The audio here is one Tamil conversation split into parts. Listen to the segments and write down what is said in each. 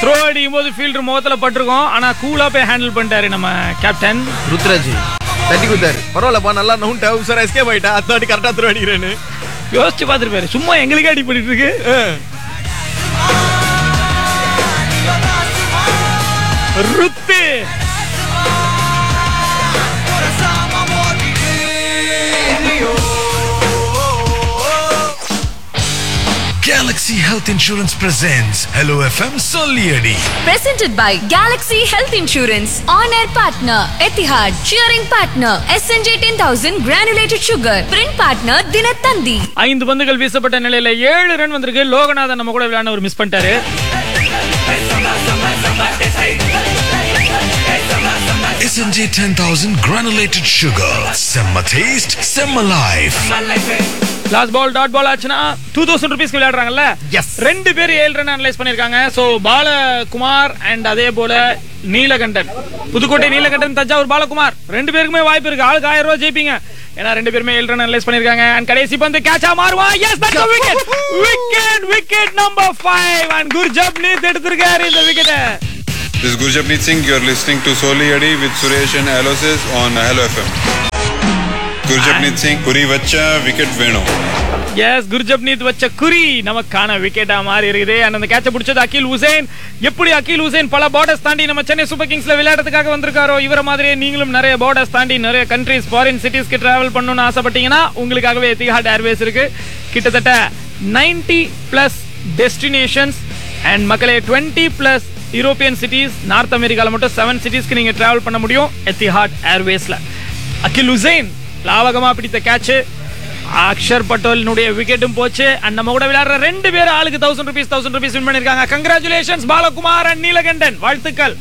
த்ரோ அடிக்கும் போது ஃபீல்டர் முகத்துல பட்டிருக்கோம் ஆனா கூலா போய் ஹேண்டில் பண்ணிட்டாரு நம்ம கேப்டன் ருத்ராஜ் தட்டி கொடுத்தாரு பரவாயில்லப்பா நல்லா நவுண்டா உசாரா எஸ்கேப் ஆயிட்டா அடுத்த வாட்டி கரெக்டா த்ரோ அடிக்கிறேன்னு யோசிச்சு பார்த்துருப்பாரு சும்மா எங்களுக்கே அடி பண்ணிட்டு இருக்கு ருத்து Galaxy Health Insurance presents Hello FM Solieri. Presented by Galaxy Health Insurance. On air partner Etihad. Cheering partner SNJ 10000 granulated sugar. Print partner Dinatandi. ஐந்து பந்துகள் வீசப்பட்ட நிலையில ஏழு ரன் வந்திருக்கு லோகநாதன் நம்ம கூட விளையாட ஒரு மிஸ் பண்ணிட்டாரு SNJ 10000 granulated sugar. Semma taste, Semma life. Last ball dot ball ஆச்சுன்னா டூ தௌசண்ட் ருபீஸ்க்கு விளையாடுறாங்கல்ல Yes. ரெண்டு பேர் ஏழு ரன் அனலைஸ் பண்ணிருக்காங்க சோ பாலகுமார் அண்ட் அதே போல நீலகண்டன் புதுக்கோட்டை நீலகண்டன் தஞ்சாவூர் பாலகுமார் ரெண்டு பேருக்குமே வாய்ப்பு இருக்கு ஆளுக்கு ஆயிரம் ரூபாய் ஜெயிப்பீங்க ஏன்னா ரெண்டு பேருமே ஏழு ரன் அனலைஸ் பண்ணிருக்காங்க அண்ட் கடைசி பந்து கேட்சா மாறுவா yes that's wicket wicket wicket number 5 and Gurjapneet எடுத்திருக்காரு இந்த விக்கெட்டை This is Gurjapneet Singh. You're listening to Soli Adi with Suresh and Alosis on Hello FM. Gurjapneet Singh, Puri Vacha, wicket Veno. Yes Gurjapneet வச்ச குறி நமக்கான விக்கெட்டா மாறி இருக்குது and அந்த கேட்ச பிடிச்சது அகில் ஹுசேன் எப்படி அகில் ஹுசேன் பல பார்டர்ஸ் தாண்டி நம்ம சென்னை சூப்பர் கிங்ஸ்ல விளையாடுறதுக்காக வந்திருக்காரோ இவர மாதிரியே நீங்களும் நிறைய பார்டர்ஸ் தாண்டி நிறைய கண்ட்ரிஸ் ஃபாரின் சிட்டிஸ்க்கு டிராவல் பண்ணணும்னு ஆசைப்பட்டீங்கன்னா உங்களுக்காகவே எத்திஹாட் ஏர்வேஸ் இருக்கு கிட்டத்தட்ட 90 பிளஸ் டெஸ்டினேஷன்ஸ் அண்ட் மக்களே 20 பிளஸ் யூரோப்பியன் சிட்டிஸ் நார்த் அமெரிக்கால மட்டும் செவன் சிட்டிஸ்க்கு நீங்க டிராவல் பண்ண முடியும் எத்திஹாட் ஏர்வேஸ்ல அகில் ஹுசைன் லாவகமா பிடித்த கேட்ச் அக்ஷர் பட்டோலினுடைய விக்கெட்டும் போச்சு அண்ட் நம்ம கூட விளையாடுற ரெண்டு பேர் ஆளுக்கு thousand rupees thousand rupees win பண்ணிருக்காங்க கங்க்ராச்சுலேஷன்ஸ் பாலகுமார் அண்ட் நீலகண்டன் வாழ்த்துக்கள்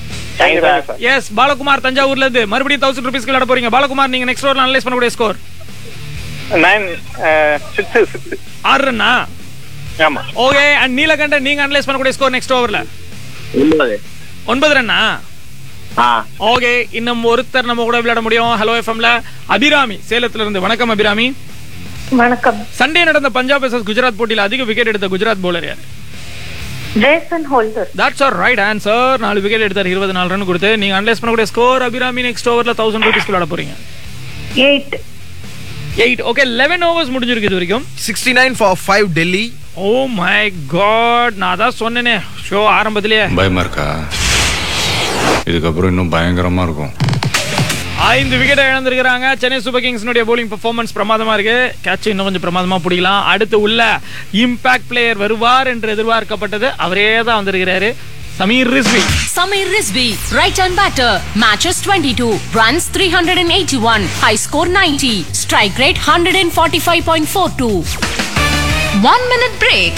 எஸ் பாலகுமார் தஞ்சாவூர்ல இருந்து மறுபடியும் தௌசண்ட் ருபீஸ் விளையாட போறீங்க பாலகுமார் நீங்க நெக்ஸ்ட் ஓவர்ல அனலைஸ் பண்ணக்கூடிய ஸ்கோர் நைன் சிக்ஸ் சிக்ஸ் ஆறு ரன்னா ஆமா ஓகே அண்ட் நீலகண்டன் நீங்க அனலைஸ் பண்ணக்கூடிய ஸ்கோர் நெக்ஸ்ட் ஓவர்ல ஒன்பது ஒன்பது ரன்னா ஆ ஓகே இன்னும் ஒருத்தர் நம்ம கூட விளையாட முடியும் ஹலோ எஃப்எம்ல அபிராமி சேலத்துல இருந்து வணக்கம் அபிராமி வணக்கம் சண்டே நடந்த பஞ்சாப் vs குஜராத் போட்டியில அதிக விக்கெட் எடுத்த குஜராத் பவுலர் யார் Jason Holder that's our right answer நாலு விக்கெட் எடுத்தார் இருபது நாலு ரன் கொடுத்து நீங்க அனலைஸ் பண்ணக்கூடிய ஸ்கோர் அபிராமி நெக்ஸ்ட் ஓவர்ல தௌசண்ட் ருபீஸ் விளையாட போறீங்க eight eight okay eleven overs முடிஞ்சிருக்கு இது வரைக்கும் sixty nine for five Delhi oh my God நான் அதான் சொன்னேனே ஷோ ஆரம்பத்திலேயே பயமா இருக்கா இதுக்கப்புறம் இன்னும் பயங்கரமா இருக்கும் ஐந்து விக்கெட் இழந்திருக்கிறாங்க சென்னை சூப்பர் கிங்ஸ்னுடைய bowling பெர்ஃபார்மன்ஸ் பிரமாதமா இருக்கு கேட்ச் இன்னும் கொஞ்சம் பிரமாதமா பிடிக்கலாம் அடுத்து உள்ள இம்பாக்ட் பிளேயர் வருவார் என்று எதிர்பார்க்கப்பட்டது அவரே தான் வந்திருக்கிறாரு Sameer Rizvi Samir Rizvi. Right hand batter. Matches 22. Runs 381. High score 90. Strike rate 145.42. One minute break.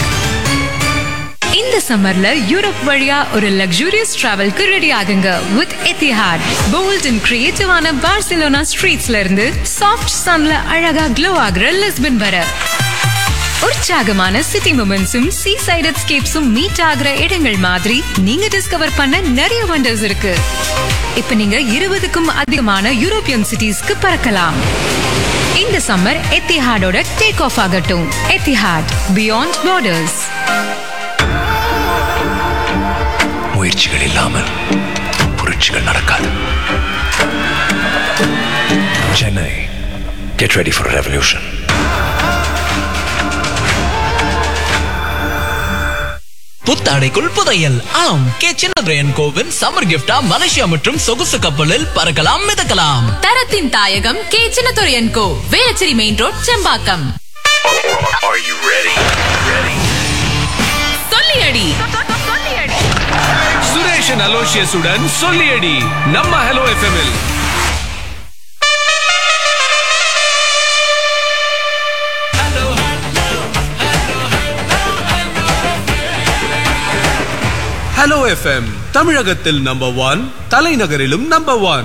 இந்த சம்மர்ல யூரோப் வழியா ஒரு லக்ஸூரியஸ் டிராவல்க்கு ரெடி ஆகுங்க வித் எத்திஹாட் போல்ட் அண்ட் கிரியேட்டிவான பார்சிலோனா ஸ்ட்ரீட்ஸ்ல இருந்து சாஃப்ட் சன்ல அழகா க்ளோ ஆகுற லிஸ்பன் வர உற்சாகமான சிட்டி மூமெண்ட்ஸும் சீ சைட் எஸ்கேப்ஸும் மீட் ஆகுற இடங்கள் மாதிரி நீங்க டிஸ்கவர் பண்ண நிறைய வண்டர்ஸ் இருக்கு இப்ப நீங்க இருபதுக்கும் அதிகமான யூரோப்பியன் சிட்டிஸ்க்கு பறக்கலாம் இந்த சம்மர் எத்திஹாடோட டேக் ஆஃப் ஆகட்டும் எத்திஹாட் பியாண்ட் பார்டர்ஸ் முயற்சிகள் இல்லாமல் புரட்சிகள் நடக்காது Chennai get ready for revolution புத்தாடைக்குள் புதையல் ஆம் கே சின்னதுரையன் கோவின் சம்மர் கிஃப்டா மலேசியா மற்றும் சொகுசு கப்பலில் பறக்கலாம் மிதக்கலாம் தரத்தின் தாயகம் K Chinnaduraiyan co Velachery main road Sembakkam Are you ready? சொல்லியடி சுரேஷன் அலோசியஸுடன் சொல்லியடி நம்ம ஹலோ எஃப்எம்எல் ஹலோ எஃப்எம் தமிழகத்தில் நம்பர் ஒன் தலைநகரிலும் நம்பர் ஒன்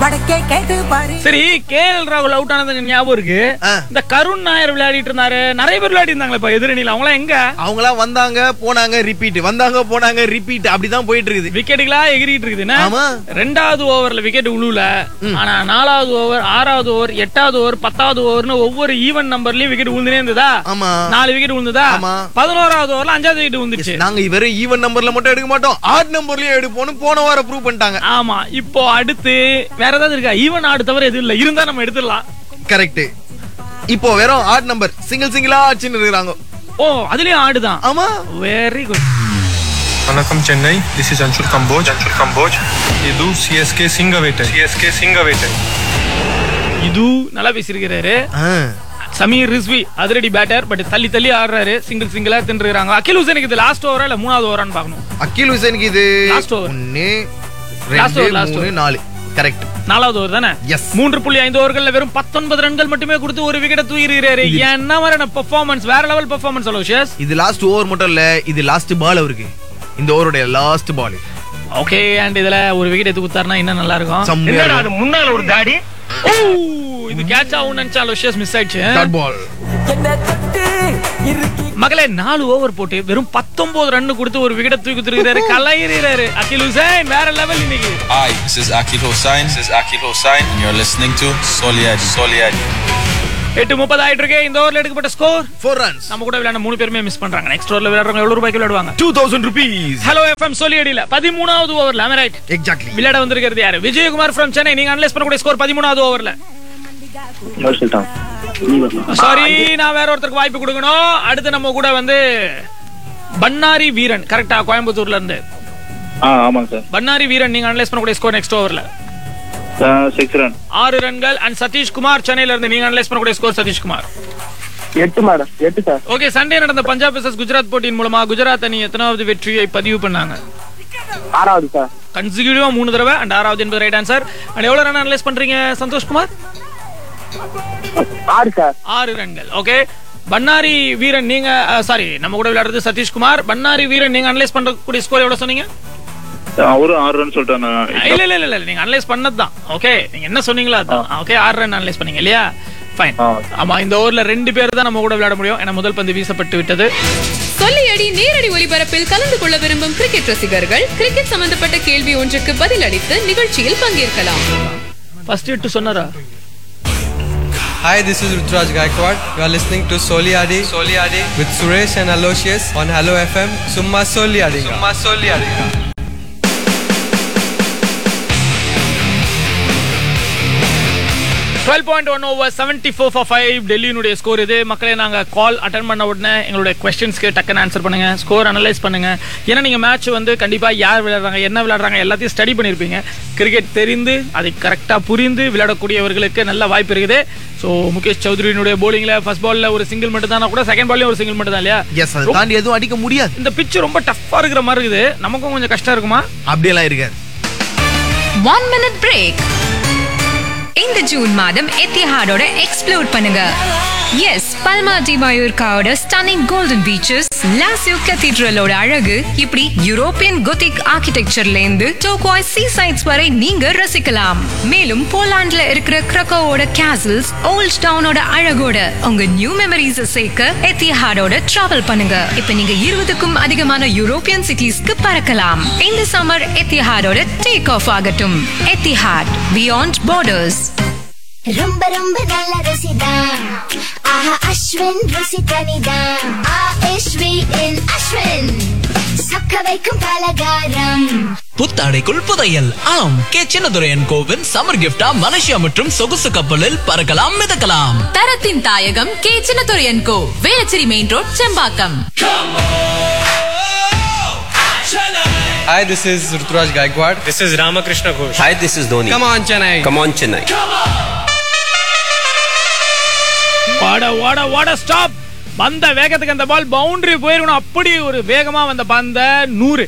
வடக்கே கேட்டு பாரு சரி கே எல் ராகுல் அவுட் ஆனது எனக்கு ஞாபகம் இருக்கு ஆ. இந்த கருண் நாயர் விளையாடிட்டு இருந்தாரு நிறைய பேர் விளையாடி இருந்தாங்களே இப்ப எதிரணியில அவங்களாம் எங்க அவங்களாம் வந்தாங்க போனாங்க ரிப்பீட் வந்தாங்க போனாங்க ரிப்பீட் அப்படிதான் போயிட்டு இருக்குது விக்கெட்டுகளா எகிரிட்டு இருக்குது என்ன? ஆமா. ரெண்டாவது ஓவர்ல விக்கெட் உழுவுல ஆனா நாலாவது ஓவர் ஆறாவது ஓவர் எட்டாவது ஓவர் பத்தாவது ஓவர்னு ஒவ்வொரு ஈவன் நம்பர்லயும் விக்கெட் விழுந்துனே இருந்ததா ஆமா. நாலு விக்கெட் விழுந்ததா ஆமா. பதினோராவது ஓவர்ல அஞ்சாவது விக்கெட் விழுந்துச்சு நாங்க வெறும் ஈவன் நம்பர்ல மட்டும் எடுக்க மாட்டோம் ஆட் நம்பர்லயும் எடுப்போம்னு போன வாரம் ப்ரூவ் பண்ணிட்டாங்க ஆமா இப்போ அடுத்து வேற ஏதாவது இருக்கா ஈவன் ஆடு தவிர எதுவும் இல்ல இருந்தா நம்ம எடுத்துடலாம் கரெக்ட் இப்போ வெறும் ஆட் நம்பர் சிங்கிள் சிங்கிளா ஆச்சுன்னு இருக்கிறாங்க ஓ அதுலயும் ஆடுதான் ஆமா very good Vanakkam Chennai, this is Anshul Kamboj. Anshul Kamboj. ಇದು CSK Singavete. CSK Singavete. இது நல்லா பேசியிருக்கிறாரு ஆ. சமீர் ரிஸ்வி அதிரடி பேட்டர் பட் தள்ளி தள்ளி ஆடுறாரு சிங்கிள் சிங்கிளா தின்றுறாங்க அகில் ஹுசேனுக்கு இது லாஸ்ட் ஓவரா இல்ல மூணாவது ஓவரான்னு பார்க்கணும் அக்கீல் ஹுசேனுக்கு இது Last over. ஒன்னு Last ரெண்டு over, last மூணு over. நாலு கரெக்ட் நாலாவது ஓவர் தானே Yes. மூன்று புள்ளி ஐந்து ஓவர்கள்ல வெறும் பத்தொன்பது ரன்கள் மட்டுமே கொடுத்து ஒரு விக்கெட் தூக்கிருக்காரு என்ன மாதிரியான பெர்ஃபார்மன்ஸ் வேற லெவல் பெர்ஃபார்மன்ஸ் அலோஷியஸ் இது லாஸ்ட் ஓவர் மட்டும் இல்ல இது லாஸ்ட் பால் அவருக்கு இந்த ஓவருடைய லாஸ்ட் பால் ஓகே அண்ட் இதுல ஒரு விக்கெட் எடுத்து கொடுத்தாருன்னா இன்னும் நல்லா இருக்கும் செம்மையா இருக்கும். முன்னால ஒரு தாடி ஓ இது கேட்ச் ஆகும் நினைச்சா அலோஷியஸ் மிஸ் ஆயிடுச்சு Dot ball. என்ன தொட்டு இறுக்கி மகளே நாலு ஓவர் போட்டு வெறும் பத்தொன்பது ரன் கொடுத்து ஒரு விக்கெட் தூக்கி கொடுத்துருக்காரு கலையிறாரு அகில் ஹுசேன் வேற லெவல் இன்னைக்கு Hi, this is Akil Hossain. This is Akil Hossain, and you're listening to Soliadi. Soliadi. எட்டு முப்பது ஆயிட்டு இருக்கு இந்த ஓவர்ல எடுக்கப்பட்ட ஸ்கோர் Four runs. நம்ம கூட விளையாட மூணு பேருமே மிஸ் பண்றாங்க நெக்ஸ்ட் ஓவர்ல விளையாடுறவங்க எவ்வளவு ரூபாய்க்கு விளையாடுவாங்க 2000 rupees. ஹலோ எஃப்எம் சொல்லி அடியில பதிமூணாவது ஓவர்ல ரைட் Exactly. விளையாட வந்திருக்கிறது யாரு விஜயகுமார் ஃப்ரம் சென்னை நீங்க அனலைஸ் பண்ணக்கூடிய ஸ்கோர் பதிமூணாவது ஓவர்ல சாரி நான் வேற ஒருத்தருக்கு வாய்ப்பு கொடுக்கணும் அடுத்து நம்ம கூட வந்து பன்னாரி வீரன் கரெக்டா கோயம்புத்தூர்ல இருந்து ஆ ஆமாங்க சார் பன்னாரி வீரன் நீங்க அனலைஸ் பண்ணக்கூடிய ஸ்கோர் நெக்ஸ்ட் ஓவர்ல சிக்ஸ் ரன் ஆறு ரன்கள் அண்ட் சதீஷ் குமார் சென்னையில இருந்து நீங்க அனலைஸ் பண்ணக்கூடிய ஸ்கோர் சதீஷ் குமார் எட்டு மேடம் எட்டு சார் ஓகே சண்டே நடந்த பஞ்சாப் vs குஜராத் போட்டியின் மூலமா குஜராத் அணி எத்தனாவது வெற்றியை பதிவு பண்ணாங்க ஆறாவது சார் கன்சிக்யூட்டிவா மூணு தடவை அண்ட் ஆறாவது என்பது ரைட் ஆன்சர் அண்ட் எவ்வளவு ரன் அனலைஸ் பண்றீங்க சந்தோஷ் குமார் ஆறு சார் ஆறு ரன்கள் ஓகே பன்னாரி வீரன் நீங்க சாரி நம்ம கூட விளையாடுறது சதீஷ் குமார் பன்னாரி வீரன் நீங்க அனலைஸ் பண்றக்கூடிய ஸ்கோர் எவ்வளவு சொன்னீங்க அவரும் ஆறு ரன் சொல்லிட்டேன் இல்ல இல்ல இல்ல இல்ல நீங்க அனலைஸ் பண்ணது தான் ஓகே நீங்க என்ன சொன்னீங்களோ அதான் ஓகே ஆறு ரன் அனலைஸ் பண்ணீங்க இல்லையா ஃபைன் ஆமா இந்த ஓவர்ல ரெண்டு பேர் தான் நம்ம கூட விளையாட முடியும் ஏன்னா முதல் பந்து வீசப்பட்டு விட்டது சொல்லியடி நேரடி ஒளிபரப்பில் கலந்து கொள்ள விரும்பும் கிரிக்கெட் ரசிகர்கள் கிரிக்கெட் சம்பந்தப்பட்ட கேள்வி ஒன்றுக்கு பதில் அளித்து நிகழ்ச்சியில் பங்கேற்கலாம் ஃபர்ஸ்ட் இட்டு சொன்னாரா Hi, this is Rutraj Gaikwad. You are listening to Soliadi, Soliadi with Suresh and Aloysius on Hello FM. Summa Soliadi. Summa Soliadi. Twelve point one over seventy four for five டெல்லியினுடைய ஸ்கோர் இது மக்களே நாங்க கால் அட்டன் பண்ண உடனே எங்களுடைய கொஸ்டின்ஸ்க்கு டக்குன்னு ஆன்சர் பண்ணுங்க ஸ்கோர் அனலைஸ் பண்ணுங்க ஏன்னா நீங்க மேட்ச் வந்து கண்டிப்பா யார் விளையாடுறாங்க என்ன விளையாடுறாங்க எல்லாத்தையும் ஸ்டடி பண்ணியிருப்பீங்க கிரிக்கெட் தெரிந்து அதை கரெக்டாக புரிந்து விளையாடக்கூடியவர்களுக்கு நல்ல வாய்ப்பு இருக்குது ஸோ முகேஷ் சௌத்ரியினுடைய போலிங்ல ஃபர்ஸ்ட் பால்ல ஒரு சிங்கிள் மட்டும் தானா கூட செகண்ட் பால்லையும் ஒரு சிங்கிள் மட்டும் தான் இல்லையா எஸ் அதை தாண்டி எதுவும் அடிக்க முடியாது இந்த பிச் ரொம்ப டஃப்பா இருக்கிற மாதிரி இருக்குது நமக்கும் கொஞ்சம் கஷ்டம் இருக்குமா அப்படியெல்லாம் இருக்காது ஒன் மினிட் பிரேக் இந்த ஜூன் மாதம் எத்திஹாடோட எக்ஸ்ப்ளோர் பண்ணுங்க எஸ் பல்மா டி மயூர்காவோட ஸ்டன்னிங் கோல்டன் பீச்சஸ் லாசியோ கத்தீட்ரலோட அழகு இப்படி யூரோப்பியன் கொத்திக் ஆர்கிடெக்சர்ல இருந்து டோக்வாய் சீ சைட்ஸ் வரை நீங்க ரசிக்கலாம் மேலும் போலாண்ட்ல இருக்கிற கிரக்கோவோட கேசல்ஸ் ஓல்ட் டவுனோட அழகோட உங்க நியூ மெமரிஸ் சேர்க்க எத்திஹாடோட டிராவல் பண்ணுங்க இப்ப நீங்க இருபதுக்கும் அதிகமான யூரோப்பியன் சிட்டிஸ்க்கு பறக்கலாம் இந்த சம்மர் எத்திஹாடோட டேக் ஆஃப் ஆகட்டும் எத்திஹாட் பியாண்ட் பார்டர்ஸ் ரொம்ப ரொம்ப நல்ல ருசிதா ஆஹா அஸ்வின் ருசி தனிதா ஆஎஸ்வி இன் அஸ்வின் சொக்க வைக்கும் பலகாரம் புத்தாடைக்குள் புதையல் ஆம் கே சின்னதுரையன் கோவின் சம்மர் கிஃப்டா மலேசியா மற்றும் சொகுசு கப்பலில் பறக்கலாம் மிதக்கலாம் தரத்தின் தாயகம் K Chinnaduraiyan co Velachery main road Sembakkam Hi, this is Rutraj Gaikwad. This is Ramakrishna Ghosh. Hi, this is Dhoni. Come on, Chennai. Come on, Chennai. வாட வாட வாட ஸ்டாப் வந்த வேகத்துக்கு அந்த பால் பவுண்டரி போயிருக்கணும் அப்படி ஒரு வேகமா வந்த பந்த நூறு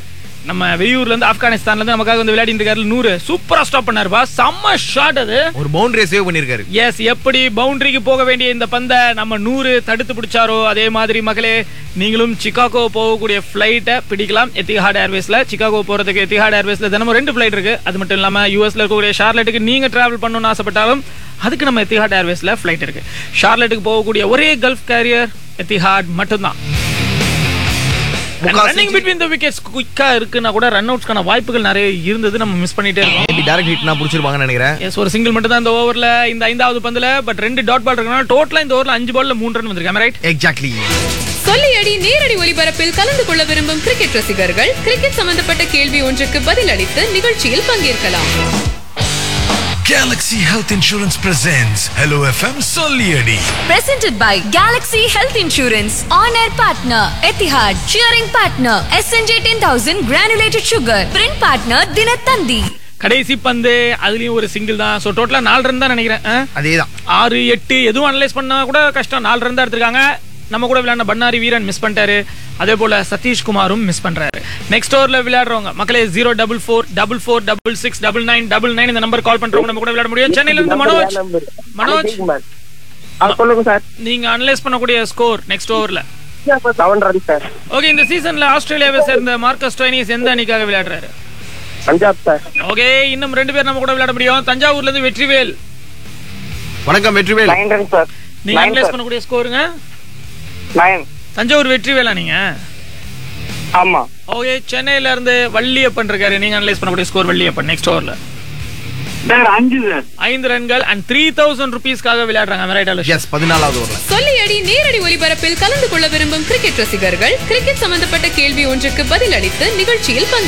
நம்ம வெளியூர்ல இருந்து ஆப்கானிஸ்தான்ல இருந்து நமக்காக வந்து விளையாடிட்டு இருக்காரு நூறு சூப்பரா ஸ்டாப் பண்ணாருப்பா செம்ம ஷாட் அது ஒரு பவுண்டரியை சேவ் பண்ணிருக்காரு எஸ் எப்படி பவுண்டரிக்கு போக வேண்டிய இந்த பந்தை நம்ம நூறு தடுத்து பிடிச்சாரோ அதே மாதிரி மகளே நீங்களும் சிகாகோ போகக்கூடிய ஃபிளைட்டை பிடிக்கலாம் எத்திஹாட் ஏர்வேஸ்ல சிகாகோ போறதுக்கு எத்திஹாட் ஏர்வேஸ்ல தினமும் ரெண்டு ஃபிளைட் இருக்கு அது மட்டும் இல்லாம யூஎஸ்ல இருக்கக்கூடிய ஷார்லெட்டுக்கு நீங்க டிராவல் பண்ணணும்னு ஆசைப்பட்டாலும் அதுக்கு நம்ம எத்திஹாட் ஏர்வேஸ்ல ஃபிளைட் இருக்கு ஷார்லெட்டுக்கு போகக்கூடிய ஒரே கல்ஃப் கேரியர் எத்திஹாட் மட்டும்தான் ரன்னிங் பிட்வீன் த விக்கெட்ஸ் குயிக்கா இருக்குன்னா கூட ரன் அவுட்ஸ்க்கான வாய்ப்புகள் நிறைய இருந்தது நம்ம மிஸ் பண்ணிட்டே இருக்கோம் மேபி டைரக்ட் ஹிட்னா புடிச்சிருப்பாங்கன்னு நினைக்கிறேன் எஸ் ஒரு சிங்கிள் மட்டும் தான் இந்த ஓவர்ல இந்த ஐந்தாவது பந்துல பட் ரெண்டு டாட் பால் இருக்கனால டோட்டலா இந்த ஓவர்ல அஞ்சு பால்ல மூணு ரன் வந்திருக்காங்க ரைட் எக்ஸாக்ட்லி சொல்லியடி நேரடி ஒலிபரப்பில் கலந்து கொள்ள விரும்பும் கிரிக்கெட் ரசிகர்கள் கிரிக்கெட் சம்பந்தப்பட்ட கேள்வி ஒன்றுக்கு பதிலளித்து நிகழ்ச்சியில் பங்கேற்கலாம் Galaxy Health Insurance presents Hello FM Solieri. Presented by Galaxy Health Insurance. On-air partner Etihad. Cheering partner SNJ 10000 granulated sugar. Print partner Dinatandi. கடைசி பந்து அதுலயும் ஒரு சிங்கிள் தான் சோ டோட்டலா நாலு ரன் தான் நினைக்கிறேன் ஆ? அதேதான் ஆறு எட்டு எதுவும் அனலைஸ் பண்ணா கூட கஷ்டம் நாலு ரன் தான் எடுத்திருக்காங்க நம்ம கூட விளையாடின பண்ணாரி வீரன் மிஸ் பண்ணிட்டாரு அதே போல சதீஷ்குமாரும் மிஸ் பண்றாரு நெக்ஸ்ட் ஓவர்ல விளையாடுறவங்க மக்களே zero double four double four double six double nine double nine இந்த நம்பர் கால் பண்றவங்க நம்ம கூட விளையாட முடியும் சென்னையில இருந்து மனோஜ் மனோஜ் சொல்லுங்க சார் நீங்க அனலைஸ் பண்ணக்கூடிய ஸ்கோர் நெக்ஸ்ட் ஓவர்ல செவன் ரன் சார் ஓகே இந்த சீசன்ல ஆஸ்திரேலியாவை சேர்ந்த மார்க்கஸ் டொய்னிஸ் எந்த அணிக்காக விளையாடுறாரு பஞ்சாப் சார் ஓகே இன்னும் ரெண்டு பேர் நம்ம கூட விளையாட முடியும் தஞ்சாவூர்ல இருந்து வெற்றிவேல் வணக்கம் வெற்றிவேல் நைன் ரன் சார் நீங்க அனலைஸ் பண்ணக்கூடிய ஸ்கோருங்க நைன் தஞ்சாவூர் வெற்றிவேலா நீங்க ஆமா ஓகே சென்னையில இருந்து வள்ளியப்பன் இருக்காரு நீங்க அனலைஸ் பண்ணக்கூடிய ஸ்கோர் வள்ளியப்பன் நெக்ஸ்ட் ஓவர்ல சார் அஞ்சு சார் ஐந்து ரன்கள் அண்ட் த்ரீ தௌசண்ட் ருபீஸ்க்காக விளையாடுறாங்க ரைட் எஸ் பதினாலாவது ஓவர்ல சொல்லியடி நேரடி ஒலிபரப்பில் கலந்து கொள்ள விரும்பும் கிரிக்கெட் ரசிகர்கள் கிரிக்கெட் சம்பந்தப்பட்ட கேள்வி ஒன்றுக்கு பதிலளித்து நிகழ்ச்சியில் பங்கேற்கலாம்